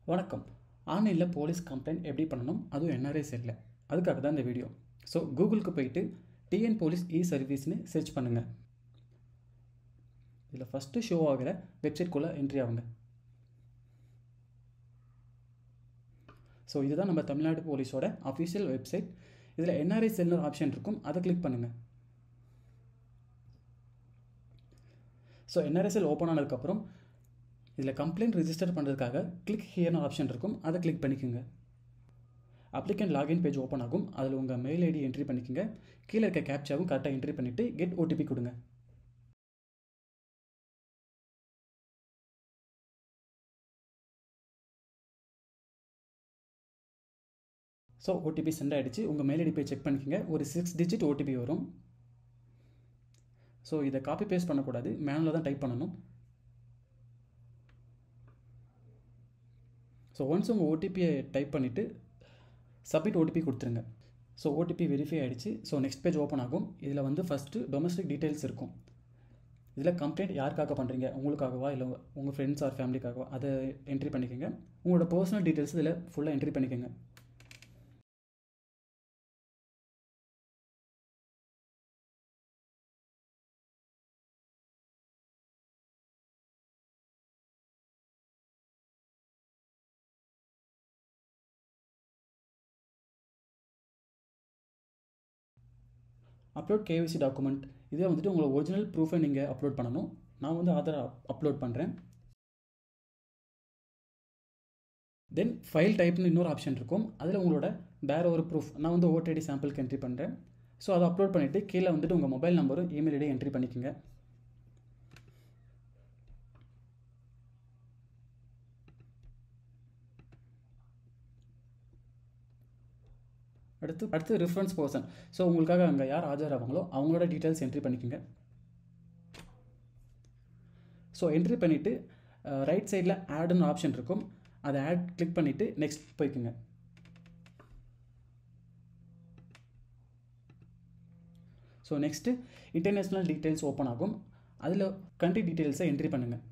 வணக்கம் ஆன்லைனில் police complaint எப்படி பண்ணணும் அதுவும் என்ஆர்ஐ செல்லில் அதுக்காக தான் இந்த வீடியோ ஸோ கூகுளுக்கு போயிட்டு டிஎன் போலீஸ் இ சர்வீஸ்னு சர்ச் பண்ணுங்கள் இதில் ஃபஸ்ட்டு ஷோ ஆகிற வெப்சைட்குள்ளே என்ட்ரி ஆகுங்க ஸோ இதுதான் நம்ம தமிழ்நாடு போலீஸோட அஃபிஷியல் வெப்சைட் இதில் என்ஆர்ஐ செல்னு ஒரு ஆப்ஷன் இருக்கும் அதை கிளிக் பண்ணுங்கள் ஸோ என்ஆர்எஸ்எல் ஓப்பன் ஆனதுக்கப்புறம் இதில் கம்ப்ளைண்ட் ரிஜிஸ்டர் பண்ணுறதுக்காக கிளிக் ஹியர்னு ஆப்ஷன் இருக்கும் அதை கிளிக் பண்ணிக்கோங்க அப்ளிகண்ட் லாகின் பேஜ் ஓப்பன் ஆகும் அதில் உங்கள் மெயில் ஐடி என்ட்ரி பண்ணிக்கோங்க கீழே இருக்க கேப்சாவும் கரெக்டாக என்ட்ரி பண்ணிவிட்டு கெட் ஓடிபி கொடுங்க ஸோ ஓடிபி சென்ட் ஆகிடுச்சு உங்கள் மெயில் ஐடி போய் செக் பண்ணிக்கோங்க ஒரு சிக்ஸ் டிஜிட் ஓடிபி வரும் ஸோ இதை காப்பி பேஸ்ட் பண்ணக்கூடாது மேனுவலாக தான் டைப் பண்ணணும் ஸோ ஒன்ஸ் உங்கள் ஓடிபியை டைப் பண்ணிவிட்டு சப்மிட் ஓடிபி கொடுத்துருங்க ஸோ ஓடிபி வெரிஃபை ஆகிடுச்சு ஸோ நெக்ஸ்ட் பேஜ் ஓப்பன் ஆகும் இதில் வந்து ஃபஸ்ட்டு டொமஸ்டிக் டீட்டெயில்ஸ் இருக்கும் இதில் கம்ப்ளைண்ட் யாருக்காக பண்ணுறீங்க உங்களுக்காகவா இல்லை உங்கள் ஃப்ரெண்ட்ஸ் ஆர் ஃபேமிலிக்காகவா அதை என்ட்ரி பண்ணிக்கோங்க உங்களோட பர்சனல் டீட்டெயில்ஸ் இதில் ஃபுல்லாக என்ட்ரி பண்ணிக்கோங்க அப்லோட் கேவிசி டாக்குமெண்ட் இதே வந்துட்டு உங்களோட ஒரிஜினல் ப்ரூஃபை நீங்கள் அப்லோட் பண்ணணும் நான் வந்து ஆதார் அப்லோட் பண்ணுறேன் தென் ஃபைல் டைப்னு இன்னொரு ஆப்ஷன் இருக்கும் அதில் உங்களோட வேறு ஒரு ப்ரூஃப் நான் வந்து ஓடிடி சாம்பிளுக்கு என்ட்ரி பண்ணுறேன் ஸோ அதை அப்லோட் பண்ணிவிட்டு கீழே வந்துட்டு உங்கள் மொபைல் நம்பரும் இமெயில் ஐடியும் என்ட்ரி பண்ணிக்கோங்க அடுத்து அடுத்து ரெஃபரன்ஸ் பர்சன் ஸோ உங்களுக்காக அங்கே யார் ஆஜராவாங்களோ அவங்களோட டீட்டெயில்ஸ் என்ட்ரி பண்ணிக்கோங்க ஸோ என்ட்ரி பண்ணிவிட்டு ரைட் சைடில் ஆடுன்னு ஆப்ஷன் இருக்கும் அதை ஆட் கிளிக் பண்ணிவிட்டு நெக்ஸ்ட் போய்க்குங்க so next international details open ஆகும் அதில் கண்ட்ரி டீட்டெயில்ஸை என்ட்ரி பண்ணுங்கள்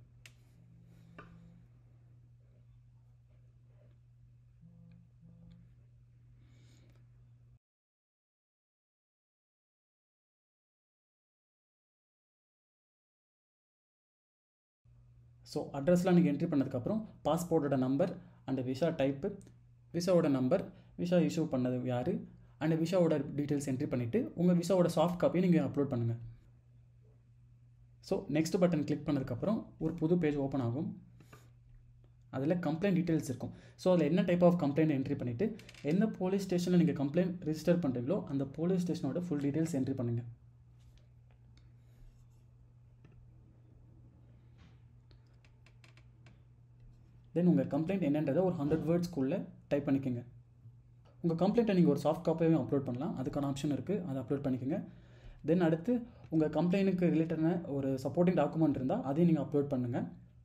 ஸோ அட்ரஸ்லாம் நீங்கள் என்ட்ரி பண்ணதுக்கப்புறம் பாஸ்போர்ட்டோட நம்பர் அண்ட் விசா டைப்பு விசாவோட நம்பர் விசா இஷ்யூ பண்ணது யார் அண்ட் விசாவோட டீட்டெயில்ஸ் என்ட்ரி பண்ணிவிட்டு உங்கள் விசாவோட சாஃப்ட் காப்பியை நீங்கள் அப்லோட் பண்ணுங்கள் ஸோ நெக்ஸ்ட் பட்டன் கிளிக் பண்ணதுக்கப்புறம் ஒரு புது பேஜ் ஓப்பன் ஆகும் அதில் கம்ப்ளைண்ட் டீட்டெயில்ஸ் இருக்கும் ஸோ அதில் என்ன டைப் ஆஃப் கம்ப்ளைண்ட் என்ட்ரி பண்ணிவிட்டு என்ன போலீஸ் ஸ்டேஷனில் நீங்கள் கம்ப்ளைண்ட் ரிஜிஸ்டர் பண்ணுறீங்களோ அந்த போலீஸ் ஸ்டேஷனோட ஃபுல் டீட்டெயில்ஸ் என்ட்ரி பண்ணுங்கள் தென் உங்கள் கம்ப்ளைண்ட் என்னன்றதை ஒரு ஹண்ட்ரட் வேர்ட்ஸ்க்குள்ளே டைப் பண்ணிக்கோங்க உங்கள் கம்ப்ளைண்ட்டை நீங்கள் ஒரு சாஃப்ட் காப்பியாகவும் அப்லோட் பண்ணலாம் அதுக்கான ஆப்ஷன் இருக்குது அதை அப்லோட் பண்ணிக்கோங்க தென் அடுத்து உங்கள் கம்ப்ளைண்ட்டுக்கு ரிலேட்டடான ஒரு சப்போர்ட்டிங் டாக்குமெண்ட் இருந்தால் அதையும் நீங்கள் அப்லோட் பண்ணுங்கள்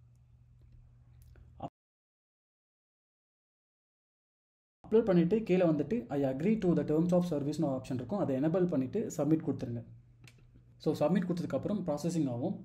அப்லோட் பண்ணிவிட்டு கீழே வந்துட்டு I agree to the terms of சர்வீஸ்னு ஆப்ஷன் இருக்கும் அதை எனபிள் பண்ணிவிட்டு சப்மிட் கொடுத்துருங்க ஸோ சப்மிட் கொடுத்ததுக்கப்புறம் ப்ராசஸிங் ஆகும்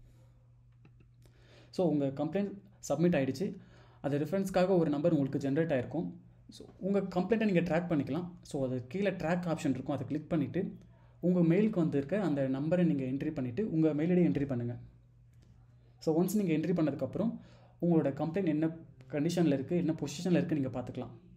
ஸோ உங்கள் கம்ப்ளைண்ட் சப்மிட் ஆகிடுச்சு அது ரெஃபரன்ஸ்க்காக ஒரு நம்பர் உங்களுக்கு ஜென்ரேட் ஆகிருக்கும் ஸோ உங்கள் கம்ப்ளைண்ட்டை நீங்கள் ட்ராக் பண்ணிக்கலாம் ஸோ அது கீழே ட்ராக் ஆப்ஷன் இருக்கும் அதை கிளிக் பண்ணிவிட்டு உங்கள் மெயிலுக்கு வந்திருக்க அந்த நம்பரை நீங்கள் என்ட்ரி பண்ணிவிட்டு உங்கள் மெயில் ஐடி என்ட்ரி பண்ணுங்கள் ஸோ ஒன்ஸ் நீங்கள் என்ட்ரி பண்ணதுக்கப்புறம் உங்களோட கம்ப்ளைண்ட் என்ன கண்டிஷனில் இருக்குது என்ன பொசிஷனில் இருக்குது நீங்கள் பார்த்துக்கலாம்